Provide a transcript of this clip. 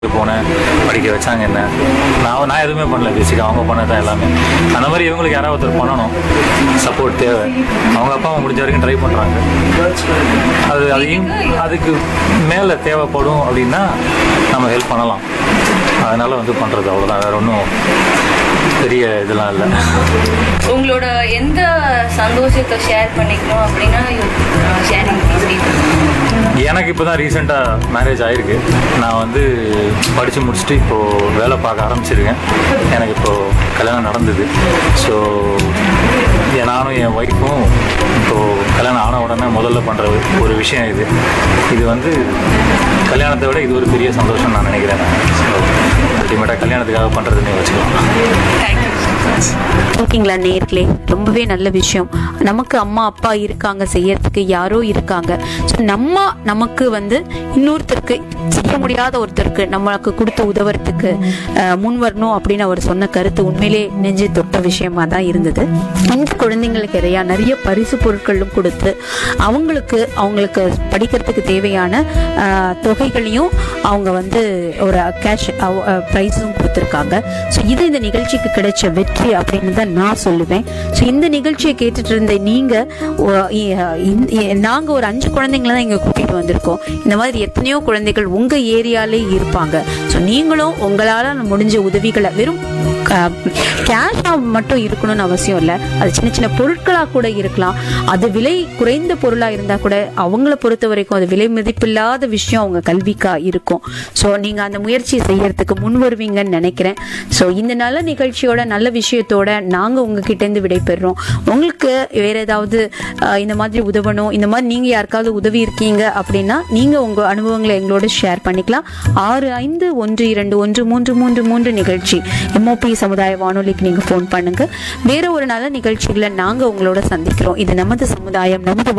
போனேன் படிக்க வச்சாங்க என்ன நான் நான் எதுவுமே பண்ணல பேசிக்காக அவங்க பண்ணது தான் எல்லாமே அந்த மாதிரி இவங்களுக்கு யாராவது ஒருத்தர் பண்ணணும் சப்போர்ட் தேவை அவங்க அப்பா அம்மா முடிஞ்ச வரைக்கும் ட்ரை பண்ணுறாங்க அது அதையும் அதுக்கு மேலே தேவைப்படும் அப்படின்னா நம்ம ஹெல்ப் பண்ணலாம் அதனால வந்து பண்ணுறது அவ்வளோதான் வேற ஒன்றும் பெரிய இதெல்லாம் இல்லை உங்களோட எந்த சந்தோஷத்தை ஷேர் பண்ணிக்கணும் அப்படின்னா ஷேரிங் எனக்கு இப்போ தான் ரீசெண்டாக மேரேஜ் ஆயிருக்கு நான் வந்து படித்து முடிச்சுட்டு இப்போது வேலை பார்க்க ஆரம்பிச்சிருக்கேன் எனக்கு இப்போது கல்யாணம் நடந்தது ஸோ நானும் என் ஒய்ஃபும் இப்போது கல்யாணம் ஆன உடனே முதல்ல பண்ணுற ஒரு விஷயம் இது இது வந்து கல்யாணத்தை விட இது ஒரு பெரிய சந்தோஷம் நான் நினைக்கிறேன் அல்டிமேட்டாக கல்யாணத்துக்காக பண்ணுறதுன்னு வச்சுக்கலாம் தேங்க்யூ ஓகேங்களா நேர்களே ரொம்பவே நல்ல விஷயம் நமக்கு அம்மா அப்பா இருக்காங்க செய்யறதுக்கு யாரோ இருக்காங்க ஸோ நம்ம நமக்கு வந்து இன்னொருத்தருக்கு செய்ய முடியாத ஒருத்தருக்கு நம்மளுக்கு கொடுத்து உதவுறதுக்கு அஹ், முன் வரணும் அப்படின்னு அவர் சொன்ன கருத்து உண்மையிலே நெஞ்சு தொட்ட விஷயமா தான் இருந்தது இந்த குழந்தைங்களுக்கு நிறையா நிறைய பரிசு பொருட்களும் கொடுத்து அவங்களுக்கு அவங்களுக்கு படிக்கிறதுக்கு தேவையான அஹ், தொகைகளையும் அவங்க வந்து ஒரு கேஷ் ப்ரைஸும் கொடுத்துருக்காங்க ஸோ இது இந்த நிகழ்ச்சிக்கு கிடைச்ச வெற்றி அப்படின்னு தான் நான் சொல்லுவேன் ஸோ இந்த நிகழ்ச்சியை கேட்டுட்டு இருந்த நீங்க ஒ- இ- இந்த- நாங்க ஒரு அஞ்சு குழந்தைங்கள தான் இங்க கூட்டிட்டு வந்திருக்கோம் இந்த மாதிரி எத்தனையோ குழந்தைகள் உங்க ஏரியாலே இருப்பாங்க ஸோ நீங்களும் உங்களால முடிஞ்ச உதவிகளை வெறும் கேஷா மட்டும் இருக்கணும்னு அவசியம் இல்லை அது சின்ன சின்ன பொருட்களா கூட இருக்கலாம் அது விலை குறைந்த பொருளா இருந்தா கூட அவங்கள பொறுத்த வரைக்கும் அது விலை மதிப்பில்லாத விஷயம் அவங்க கல்விக்கா இருக்கும் ஸோ நீங்க அந்த முயற்சியை செய்யறதுக்கு முன் வருவீங்கன்னு நினைக்கிறேன் ஸோ இந்த நல்ல நிகழ்ச்சியோட நல்ல விஷயத்தோட நாங்க உங்ககிட்ட இருந்து விடைபெறுறோம் உங்களுக்கு வேற ஏதாவது அஹ், இந்த மாதிரி உதவணும் இந்த மாதிரி நீங்க யாருக்காவது உதவி இருக்கீங்க அப்படின்னா நீங்க உங்க அனுபவங்களை எங்களோட ஷேர் பண்ணிக்கலாம் ஆறு ஐந்து ஒன்று இரண்டு ஒன்று மூன்று மூன்று மூன்று நிகழ்ச்சி எம்ஓபி சமுதாய வானொலிக்கு நீங்க ஃபோன் பண்ணுங்க வேற ஒரு நல்ல நிகழ்ச்சிகளை நாங்க உங்களோட சந்திக்கிறோம் இது நமது சமுதாயம் நமது